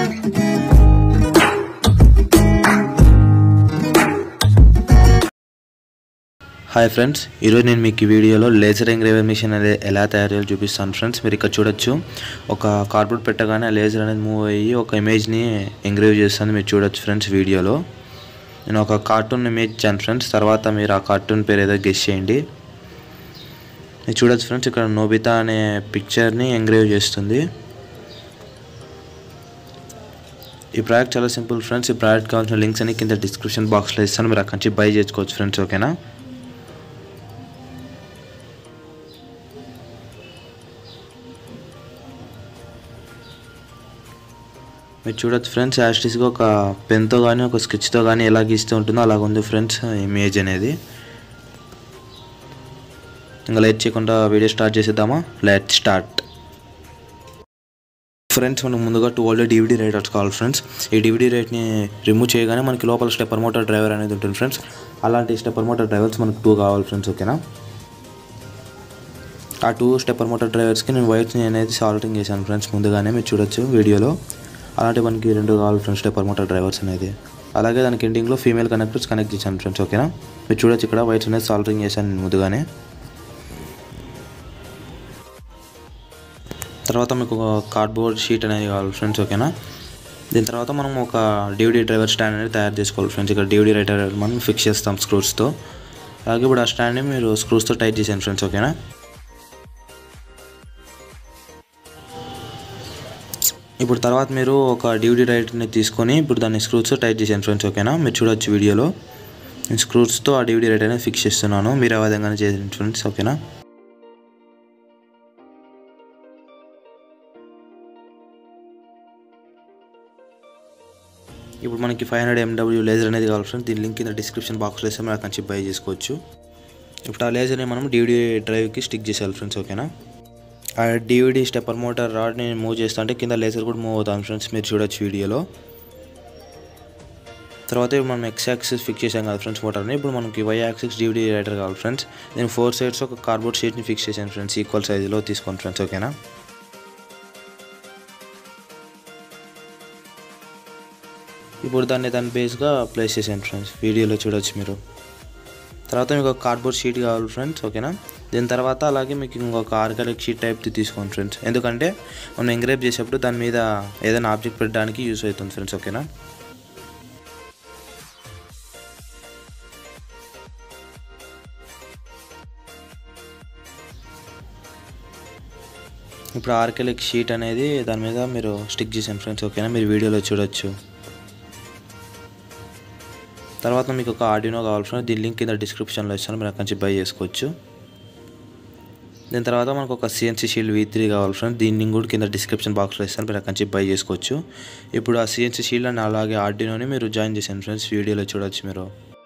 hi friends ఈరోజు నేను మీకు ఈ వీడియోలో లేజర్ ఎంగ్రేవర్ మిషన్ అనేది ఎలా తయారు చేయాలో చూపిస్తాను ఫ్రెండ్స్ మీరు ఇక్కడ చూడొచ్చు ఒక కార్డ్బోర్డ్ పెట్టగానే ఆ లేజర్ అనేది మూవ్ అయ్యి ఒక ఇమేజ్ని ఎంగ్రేవ్ చేస్తుంది మీరు చూడొచ్చు ఫ్రెండ్స్ వీడియోలో నేను ఒక కార్టూన్ ఇమేజ్ ఇచ్చాను ఫ్రెండ్స్ తర్వాత మీరు ఆ కార్టూన్ పేరు ఏదో గెస్ చేయండి మీరు చూడొచ్చు ఫ్రెండ్స్ ఇక్కడ నోబితా అనే పిక్చర్ని ఎంగ్రేవ్ చేస్తుంది ఈ ప్రోడక్ట్ చాలా సింపుల్ ఫ్రెండ్స్ ఈ ప్రోడక్ట్ కావాల్సిన లింక్స్ అన్ని కింద డిస్క్రిప్షన్ బాక్స్లో ఇస్తాను మీరు అక్కడి నుంచి బై చేసుకోవచ్చు ఫ్రెండ్స్ ఓకేనా మీరు చూడొచ్చు ఫ్రెండ్స్ యాస్టిస్గా ఒక పెన్తో కానీ ఒక స్కెచ్తో కానీ ఎలా గీస్తూ ఉంటుందో అలాగ ఉంది ఫ్రెండ్స్ ఇమేజ్ అనేది ఇంకా లైట్ చేయకుండా వీడియో స్టార్ట్ చేసేద్దామా లైట్ స్టార్ట్ ఫ్రెండ్స్ మనకు ముందుగా టూ ఓల్డ్ డివిడీ రైటర్స్ కావాలి ఫ్రెండ్స్ ఈ డివిడీ రైట్ని రిమూవ్ చేయగానే మనకి లోపల స్టెప్పర్ మోటార్ డ్రైవర్ అనేది ఉంటుంది ఫ్రెండ్స్ అలాంటి స్టెప్పర్ మోటార్ డ్రైవర్స్ మనకు టూ కావాలి ఫ్రెండ్స్ ఓకేనా ఆ టూ స్టెప్పర్ మోటార్ డ్రైవర్స్కి నేను వైర్స్ని అనేది సాల్టింగ్ చేశాను ఫ్రెండ్స్ ముందుగానే మీరు చూడొచ్చు వీడియోలో అలాంటి మనకి రెండు కావాలి ఫ్రెండ్స్ స్టెప్పర్ మోటార్ డ్రైవర్స్ అనేది అలాగే దానికి ఎండింగ్లో ఫీమేల్ కనెక్టర్స్ కనెక్ట్ చేశాను ఫ్రెండ్స్ ఓకేనా మీరు చూడొచ్చు ఇక్కడ వైర్స్ అనేది సాల్టింగ్ చేశాను నేను ముందుగానే తర్వాత మీకు ఒక కార్డ్బోర్డ్ షీట్ అనేది కావాలి ఫ్రెండ్స్ ఓకేనా దీని తర్వాత మనం ఒక డివిడీ డ్రైవర్ స్టాండ్ అనేది తయారు చేసుకోవాలి ఫ్రెండ్స్ ఇక్కడ డివిడీ రైటర్ మనం ఫిక్స్ చేస్తాం స్క్రూస్తో అలాగే ఇప్పుడు ఆ స్టాండ్ని మీరు స్క్రూస్తో టైట్ చేసాను ఫ్రెండ్స్ ఓకేనా ఇప్పుడు తర్వాత మీరు ఒక డివిడీ రైట్ని తీసుకొని ఇప్పుడు దాన్ని స్క్రూస్తో టైట్ చేశాను ఫ్రెండ్స్ ఓకేనా మీరు చూడొచ్చు వీడియోలో నేను స్క్రూస్తో ఆ డివిడీ రైట్ అనేది ఫిక్స్ చేస్తున్నాను మీరు ఆ విధంగానే చేయండి ఫ్రెండ్స్ ఓకేనా ఇప్పుడు మనకి ఫైవ్ హండ్రెడ్ ఎండబ్ల్యూ లేజర్ అనేది కావాలి ఫ్రెండ్స్ దీని లింక్ కింద డిస్క్రిప్షన్ బాక్స్లో వేస్తే మీరు అక్కడి నుంచి బై చేసుకోవచ్చు ఇప్పుడు ఆ లేజర్ని మనం డివిడీ డ్రైవ్కి స్టిక్ చేసేయాలి ఫ్రెండ్స్ ఓకేనా ఆ డివిడీ స్టెప్పర్ మోటార్ రాడ్ని మూవ్ చేస్తా అంటే కింద లేజర్ కూడా మూవ్ అవుతాం ఫ్రెండ్స్ మీరు చూడొచ్చు వీడియోలో తర్వాత ఇప్పుడు మనం ఎక్స్ యాక్సిస్ ఫిక్స్ చేసాం కదా ఫ్రెండ్స్ మోటార్ని ఇప్పుడు మనకి వై యాక్సిస్ డివిడీ రైటర్ కావాలి ఫ్రెండ్స్ నేను ఫోర్ సైడ్స్ ఒక కార్డ్బోర్డ్ షీట్ని ఫిక్స్ చేశాను ఫ్రెండ్స్ ఈక్వల్ సైజులో తీసుకోండి ఫ్రెండ్స్ ఓకేనా ఇప్పుడు దాన్ని దాని బేస్గా ప్లేస్ చేసాను ఫ్రెండ్స్ వీడియోలో చూడొచ్చు మీరు తర్వాత మీకు ఒక కార్డ్బోర్డ్ షీట్ కావాలి ఫ్రెండ్స్ ఓకేనా దీని తర్వాత అలాగే మీకు ఇంకొక ఆర్గానిక్ షీట్ టైప్ తీసుకోండి ఫ్రెండ్స్ ఎందుకంటే మనం ఎంగ్రేప్ చేసేటప్పుడు దాని మీద ఏదైనా ఆబ్జెక్ట్ పెట్టడానికి యూస్ అవుతుంది ఫ్రెండ్స్ ఓకేనా ఇప్పుడు ఆర్కెలిక్ షీట్ అనేది దాని మీద మీరు స్టిక్ చేసాను ఫ్రెండ్స్ ఓకేనా మీరు వీడియోలో చూడొచ్చు తర్వాత మీకు ఒక ఆడినో కావాలి ఫ్రెండ్స్ దీని లింక్ కింద డిస్క్రిప్షన్లో ఇస్తాను మీరు అక్కడి నుంచి బై చేసుకోవచ్చు దీని తర్వాత మనకు ఒక సిఎన్సీ షీల్డ్ వీ త్రీ కావాలి ఫ్రెండ్స్ దీన్ని కూడా కింద డిస్క్రిప్షన్ బాక్స్లో ఇస్తాను మీరు అక్కడి నుంచి బై చేసుకోవచ్చు ఇప్పుడు ఆ సిఎన్సీ షీల్డ్ అని అలాగే ఆర్డినోని మీరు జాయిన్ చేశాను ఫ్రెండ్స్ వీడియోలో చూడొచ్చు మీరు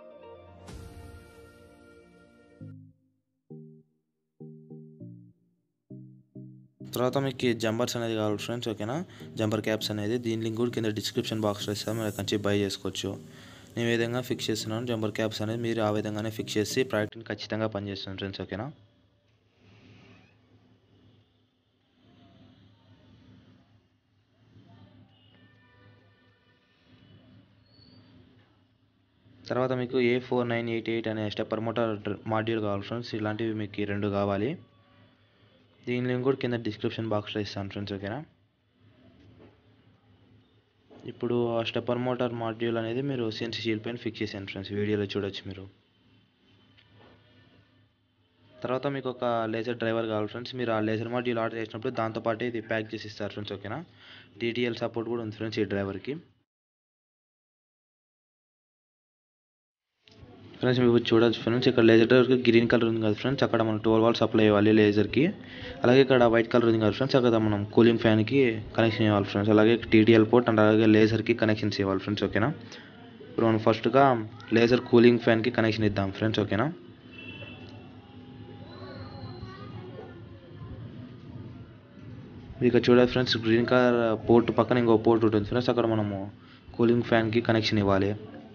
తర్వాత మీకు జంపర్స్ అనేది కావాలి ఫ్రెండ్స్ ఓకేనా జంపర్ క్యాప్స్ అనేది దీని లింక్ కూడా కింద డిస్క్రిప్షన్ బాక్స్లో ఇస్తాను మీరు అక్కడి నుంచి బై చేసుకోవచ్చు నేను ఏ విధంగా ఫిక్స్ చేస్తున్నాను జంపర్ క్యాప్స్ అనేది మీరు ఆ విధంగానే ఫిక్స్ చేసి ప్రాడక్ట్ని ఖచ్చితంగా పనిచేస్తుంది ఫ్రెండ్స్ ఓకేనా తర్వాత మీకు A four nine eight eight అనే స్టెప్పర్ మోటార్ మాడ్యూల్ కావాలి ఫ్రెండ్స్ ఇలాంటివి మీకు ఈ రెండు కావాలి దీని లింక్ కూడా కింద డిస్క్రిప్షన్ బాక్స్లో ఇస్తాను ఫ్రెండ్స్ ఓకేనా ఇప్పుడు ఆ స్టెప్పర్ మోటార్ మాడ్యూల్ అనేది మీరు సిఎన్సీ షీల్ పైన ఫిక్స్ చేసాను ఫ్రెండ్స్ వీడియోలో చూడొచ్చు మీరు తర్వాత మీకు ఒక లేజర్ డ్రైవర్ కావాలి ఫ్రెండ్స్ మీరు ఆ లేజర్ మాడ్యూల్ ఆర్డర్ చేసినప్పుడు దాంతోపాటు ఇది ప్యాక్ చేసి ఇస్తారు ఫ్రెండ్స్ ఓకేనా డిటిఎల్ సపోర్ట్ కూడా ఉంది ఫ్రెండ్స్ ఈ డ్రైవర్కి ఫ్రెండ్స్ మీకు చూడొచ్చు ఫ్రెండ్స్ ఇక్కడ లేజర్ డ్రైవర్కి గ్రీన్ కలర్ ఉంది కదా ఫ్రెండ్స్ అక్కడ మనం ట్వెల్వ్ వాల్ సప్లై ఇవ్వాలి లేజర్కి అలాగే ఇక్కడ వైట్ కలర్ ఉంది కదా ఫ్రెండ్స్ అక్కడ మనం కూలింగ్ ఫ్యాన్కి కనెక్షన్ ఇవ్వాలి ఫ్రెండ్స్ అలాగే టీటీఎల్ పోర్ట్ అండ్ అలాగే లేజర్కి కనెక్షన్స్ ఇవ్వాలి ఫ్రెండ్స్ ఓకేనా ఇప్పుడు మనం ఫస్ట్గా లేజర్ కూలింగ్ ఫ్యాన్కి కనెక్షన్ ఇద్దాం ఫ్రెండ్స్ ఓకేనా ఇక చూడాలి ఫ్రెండ్స్ గ్రీన్ కలర్ పోర్ట్ పక్కన ఇంకో పోర్ట్ ఉంటుంది ఫ్రెండ్స్ అక్కడ మనము కూలింగ్ ఫ్యాన్కి కనెక్షన్ ఇవ్వాలి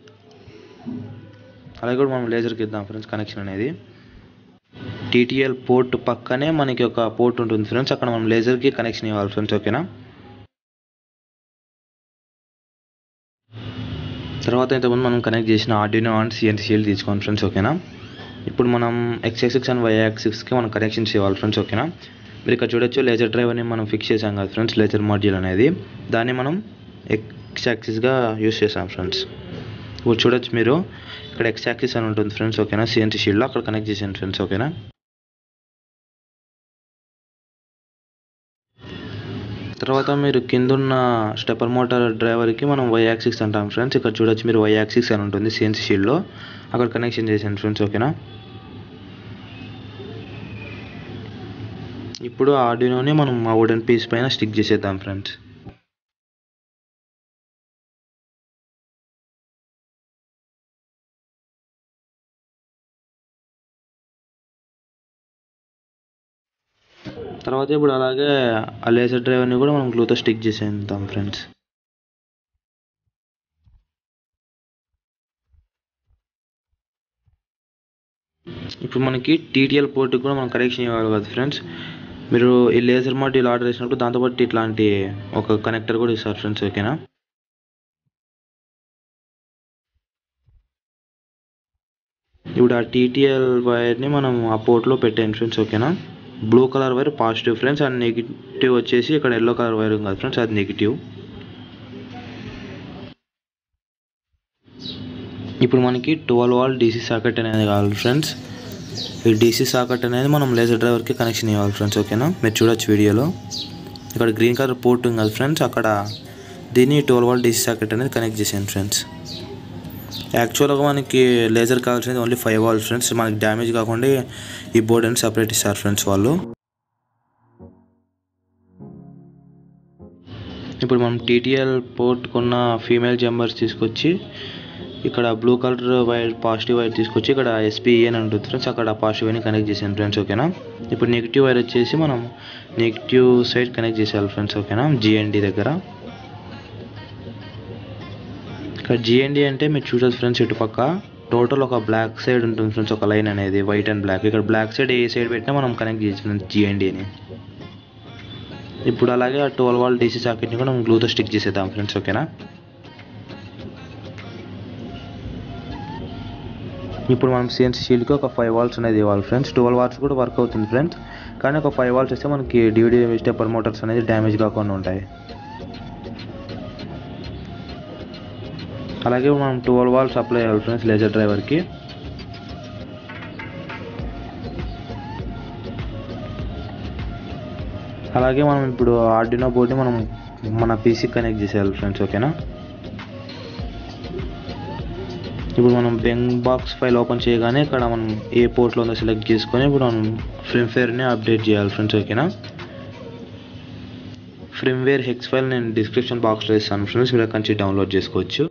అలాగే కూడా మనం లేజర్కి ఇద్దాం ఫ్రెండ్స్ కనెక్షన్ అనేది టీటీఎల్ పోర్ట్ పక్కనే మనకి ఒక పోర్ట్ ఉంటుంది ఫ్రెండ్స్ అక్కడ మనం లేజర్కి కనెక్షన్ ఇవ్వాలి ఫ్రెండ్స్ ఓకేనా తర్వాత ఇంతకుముందు మనం కనెక్ట్ చేసిన ఆర్డినో అండ్ సిఎన్సీ షీల్డ్ తీసుకోండి ఫ్రెండ్స్ ఓకేనా ఇప్పుడు మనం ఎక్స్ యాక్సిస్ అండ్ వై యాక్సిస్కి మనం కనెక్షన్ చేయాలి ఫ్రెండ్స్ ఓకేనా మీరు ఇక్కడ చూడొచ్చు లేజర్ డ్రైవర్ని మనం ఫిక్స్ చేసాం కదా ఫ్రెండ్స్ లేజర్ మాడ్యూల్ అనేది దాన్ని మనం ఎక్స్ యాక్సిస్గా యూస్ చేసాం ఫ్రెండ్స్ ఇప్పుడు చూడొచ్చు మీరు ఇక్కడ ఎక్స్ యాక్సిస్ అని ఉంటుంది ఫ్రెండ్స్ ఓకేనా సిఎన్సీ షీల్డ్లో అక్కడ కనెక్ట్ చేసాను ఫ్రెండ్స్ ఓకేనా తర్వాత మీరు కిందున్న స్టెప్పర్ మోటార్ డ్రైవర్కి మనం వై యాక్సిస్ అంటాం ఫ్రెండ్స్ ఇక్కడ చూడొచ్చు మీరు వై యాక్సిస్ అని ఉంటుంది సిఎన్సీ షీల్డ్లో అక్కడ కనెక్షన్ చేశాను ఫ్రెండ్స్ ఓకేనా ఇప్పుడు ఆర్డినోని మనం ఆ వుడెన్ పీస్ పైన స్టిక్ చేసేద్దాం ఫ్రెండ్స్ తర్వాత ఇప్పుడు అలాగే ఆ లేజర్ డ్రైవర్ని కూడా మనం గ్లూతో స్టిక్ చేసేద్దాం ఫ్రెండ్స్ ఇప్పుడు మనకి టీటీఎల్ పోర్ట్కి కూడా మనం కనెక్షన్ ఇవ్వాలి కదా ఫ్రెండ్స్ మీరు ఈ లేజర్ మాడ్యూల్ ఆర్డర్ చేసినప్పుడు దాంతోపాటు ఇట్లాంటి ఒక కనెక్టర్ కూడా ఇస్తారు ఫ్రెండ్స్ ఓకేనా ఇప్పుడు ఆ టీటీఎల్ వైర్ని మనం ఆ పోర్ట్లో పెట్టాను ఫ్రెండ్స్ ఓకేనా blue colour wire positive friends and negative వచ్చేసి ఇక్కడ ఎల్లో కలర్ వైర్ ఉంది కదా ఫ్రెండ్స్ అది నెగిటివ్ ఇప్పుడు మనకి ట్వెల్వ్ వాల్ డీసీ సాకెట్ అనేది కావాలి ఫ్రెండ్స్ ఈ డీసీ సాకెట్ అనేది మనం లేజర్ డ్రైవర్కి కనెక్షన్ ఇవ్వాలి ఫ్రెండ్స్ ఓకేనా మీరు చూడొచ్చు వీడియోలో ఇక్కడ గ్రీన్ కలర్ పోర్ట్ ఉంది కదా ఫ్రెండ్స్ అక్కడ దీన్ని ట్వెల్వ్ వాల్ డీసీ సాకెట్ అనేది కనెక్ట్ చేసాను ఫ్రెండ్స్ యాక్చువల్గా మనకి లేజర్ కావాల్సింది ఓన్లీ ఫైవ్ వాల్స్ ఫ్రెండ్స్ మనకి డ్యామేజ్ కాకుండా ఈ బోర్డ్ అని సపరేట్ ఇస్తారు ఫ్రెండ్స్ వాళ్ళు ఇప్పుడు మనం టీటీఎల్ పోర్ట్ కొన్న ఫీమేల్ జంబర్స్ తీసుకొచ్చి ఇక్కడ blue colour wire positive wire తీసుకొచ్చి ఇక్కడ ఎస్పీఏ అని ఉంటుంది ఫ్రెండ్స్ అక్కడ పాజిటివ్ వైర్ని కనెక్ట్ చేసాను ఫ్రెండ్స్ ఓకేనా ఇప్పుడు నెగిటివ్ వైర్ వచ్చేసి మనం నెగిటివ్ సైడ్ కనెక్ట్ చేసేయాలి ఫ్రెండ్స్ ఓకేనా జిఎన్డి దగ్గర ఇక్కడ జిఎన్డి అంటే మీరు చూడొచ్చు ఫ్రెండ్స్ ఇటుపక్క టోటల్ ఒక బ్లాక్ సైడ్ ఉంటుంది ఫ్రెండ్స్ ఒక లైన్ అనేది వైట్ అండ్ బ్లాక్ ఇక్కడ బ్లాక్ సైడ్ ఏ సైడ్ పెట్టినా మనం కనెక్ట్ చేయొచ్చు ఫ్రెండ్స్ జిఎన్డిని ఇప్పుడు అలాగే ఆ ట్వెల్వ్ వాల్ డీసీ సాకెట్ని కూడా మనం గ్లూతో స్టిక్ చేసేద్దాం ఫ్రెండ్స్ ఓకేనా ఇప్పుడు మనం సిఎన్సీ షీల్డ్కి ఒక ఫైవ్ వాల్స్ అనేది ఇవ్వాలి ఫ్రెండ్స్ ట్వెల్వ్ వాల్స్ కూడా వర్క్ అవుతుంది ఫ్రెండ్స్ కానీ ఒక ఫైవ్ వాల్స్ వస్తే మనకి డివిడి స్టెప్పర్ మోటార్స్ అనేది డ్యామేజ్ కాకుండా ఉంటాయి అలాగే మనం ట్వెల్వ్ వాల్స్ అప్లై చేయాలి ఫ్రెండ్స్ లేజర్ డ్రైవర్కి అలాగే మనం ఇప్పుడు ఆర్డినో బోర్డ్ని మనం మన పీసీకి కనెక్ట్ చేసేయాలి ఫ్రెండ్స్ ఓకేనా ఇప్పుడు మనం బెంగ్ బాక్స్ ఫైల్ ఓపెన్ చేయగానే ఇక్కడ మనం ఏ పోర్ట్లో ఉందో సెలెక్ట్ చేసుకొని ఇప్పుడు మనం ఫ్రిమ్ఫేర్ని అప్డేట్ చేయాలి ఫ్రెండ్స్ ఓకేనా ఫ్రిమ్వేర్ హెక్స్ ఫైల్ నేను డిస్క్రిప్షన్ బాక్స్లో ఇస్తాను ఫ్రెండ్స్ మీరు అక్కడి నుంచి డౌన్లోడ్ చేసుకోవచ్చు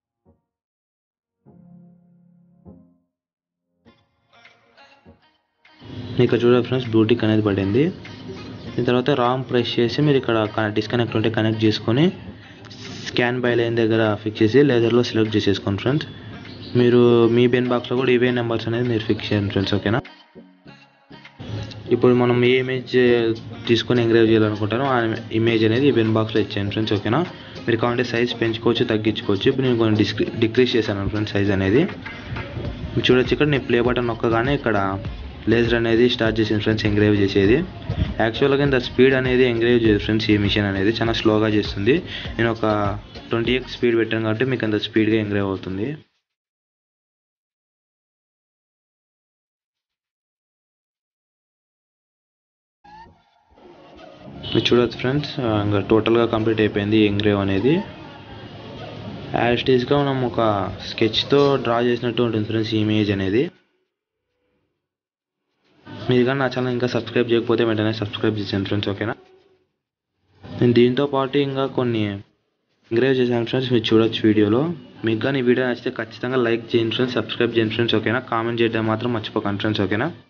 మీకు చూడండి ఫ్రెండ్స్ బ్లూటిక్ అనేది పడింది దీని తర్వాత రామ్ ప్రెస్ చేసి మీరు ఇక్కడ డిస్కనెక్ట్ ఉంటే కనెక్ట్ చేసుకొని స్కాన్ బై లైన్ దగ్గర ఫిక్స్ చేసి లేజర్లో సెలెక్ట్ చేసేసుకోండి ఫ్రెండ్స్ మీరు మీ బెన్ బాక్స్లో కూడా ఇవే నెంబర్స్ అనేది మీరు ఫిక్స్ చేయండి ఫ్రెండ్స్ ఓకేనా ఇప్పుడు మనం ఏ ఇమేజ్ తీసుకొని ఎంగ్రేవ్ చేయాలనుకుంటారో ఆ ఇమేజ్ అనేది ఈ బెన్ బాక్స్లో ఇచ్చేయండి ఫ్రెండ్స్ ఓకేనా మీరు కావాలంటే సైజ్ పెంచుకోవచ్చు తగ్గించుకోవచ్చు ఇప్పుడు నేను కొంచెం డిస్క్రీ డిక్రీస్ చేశాను ఫ్రెండ్స్ సైజ్ అనేది మీరు చూడొచ్చు ఇక్కడ నేను ప్లే బటన్ నొక్కగానే ఇక్కడ లేజర్ అనేది స్టార్ట్ చేసింది ఫ్రెండ్స్ ఎంగ్రేవ్ చేసేది యాక్చువల్గా ఇంత స్పీడ్ అనేది ఎంగ్రేవ్ చేయదు ఫ్రెండ్స్ ఈ మిషన్ అనేది చాలా స్లోగా చేస్తుంది నేను ఒక ట్వంటీ ఎక్స్ స్పీడ్ పెట్టాను కాబట్టి మీకు అంత స్పీడ్గా ఎంగ్రేవ్ అవుతుంది మీరు చూడొచ్చు ఫ్రెండ్స్ ఇంకా టోటల్గా కంప్లీట్ అయిపోయింది ఎంగ్రేవ్ అనేది యాస్టీస్గా మనం ఒక స్కెచ్తో డ్రా చేసినట్టు ఉంటుంది ఫ్రెండ్స్ ఈ ఇమేజ్ అనేది మీరు కానీ నా ఛానల్ ఇంకా సబ్స్క్రైబ్ చేయకపోతే వెంటనే సబ్స్క్రైబ్ చేసాను ఫ్రెండ్స్ ఓకేనా నేను దీంతో పాటు ఇంకా కొన్ని ఎంగ్రేవ్ చేశాను ఫ్రెండ్స్ మీరు చూడొచ్చు వీడియోలో మీకు కానీ ఈ వీడియో నచ్చితే ఖచ్చితంగా లైక్ చేయండి ఫ్రెండ్స్ సబ్స్క్రైబ్ చేయండి ఫ్రెండ్స్ ఓకేనా కామెంట్ చేయడం మాత్రం మర్చిపోకండి ఫ్రెండ్స్ ఓకేనా